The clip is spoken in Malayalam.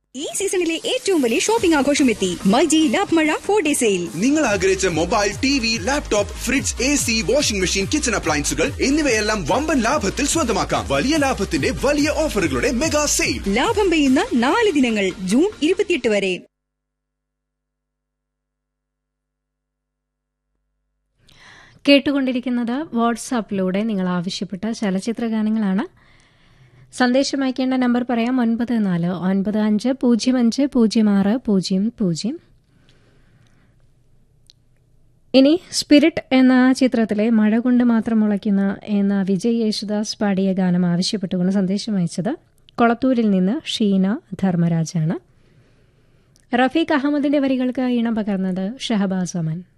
ഈ സീസണിലെ ഏറ്റവും വലിയ ഷോപ്പിംഗ് ആഘോഷം എത്തി മൈജി ലാഭ് മഴ ഫോർ ഡേ സെയിൽ നിങ്ങൾ ആഗ്രഹിച്ച mobile T V laptop fridge A C washing machine kitchen അപ്ലയൻസുകൾ എന്നിവയെല്ലാം വമ്പൻ ലാഭത്തിൽ സ്വന്തമാക്കാം വലിയ ലാഭത്തിന്റെ വലിയ ഓഫറുകളുടെ മെഗാ സെയിൽ ലാഭം പെയ്യുന്ന നാല് ദിനങ്ങൾ ജൂൺ ഇരുപത്തിയെട്ട് വരെ കേട്ടുകൊണ്ടിരിക്കുന്നത് വാട്സാപ്പിലൂടെ നിങ്ങൾ ആവശ്യപ്പെട്ട ചലച്ചിത്ര ഗാനങ്ങളാണ് സന്ദേശം അയക്കേണ്ട നമ്പർ പറയാം ഒൻപത് നാല് ഒൻപത് അഞ്ച് പൂജ്യം അഞ്ച് പൂജ്യം ആറ് പൂജ്യം പൂജ്യം ഇനി സ്പിരിറ്റ് എന്ന ചിത്രത്തിലെ മഴ കൊണ്ട് മാത്രം മുളയ്ക്കുന്ന എന്ന വിജയ് യേശുദാസ് പാടിയ ഗാനം ആവശ്യപ്പെട്ടുകൊണ്ട് സന്ദേശം അയച്ചത് കൊളത്തൂരിൽ നിന്ന് ഷീന ധർമ്മരാജാണ് റഫീഖ് അഹമ്മദിന്റെ വരികൾക്ക് ഈണം പകർന്നത് ഷഹബാസ് അമൻ